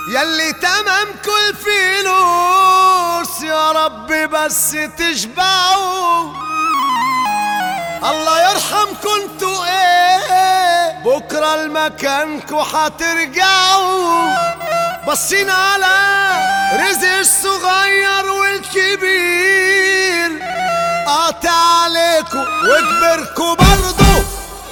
يلي تمام كل فلوس يا رب بس تشبعوا الله يرحم كنتوا ايه بكرة لمكانكوا حترجعوا بصينا على رزق الصغير والكبير قاطع عليكوا وكبركوا برضو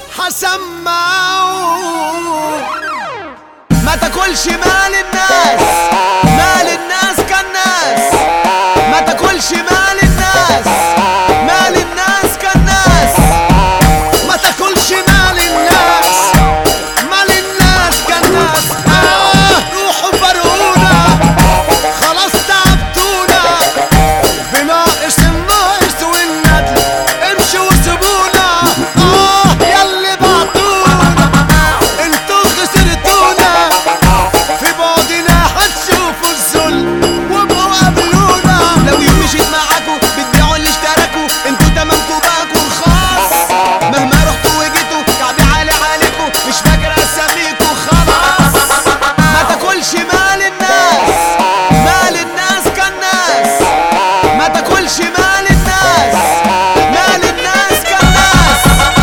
حسمعوا ما تاكلش مال الناس مال الناس كالناس ما تاكلش مال الناس مال الناس كالناس ما تاكلش مال الناس مال الناس كالناس آه روحوا فرقونا خلاص تعبتونا بناقص الناقص والندل امشوا وسيبونا اه ياللي بعتونا انتوا خسرتونا في بعدنا هتشوفوا الذل وابقوا قابلونا لو يوم مشيت معاكوا بتبيعوا اللي اشتراكوا انتوا تمامكوا باكوا رخاص مهما رحتوا وجيتوا كعبي عالي عليكوا مش فاكر اساميكوا خلاص ما تاكلش مال الناس مال الناس كالناس ما تاكلش مال الناس مال الناس كالناس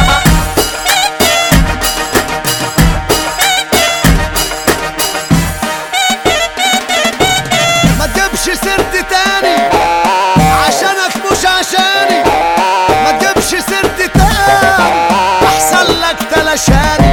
ما تجيبش سيرتي تاني عشانك مش عشاني ما تجيبش سيرتي تاني احسن لك تلاشاني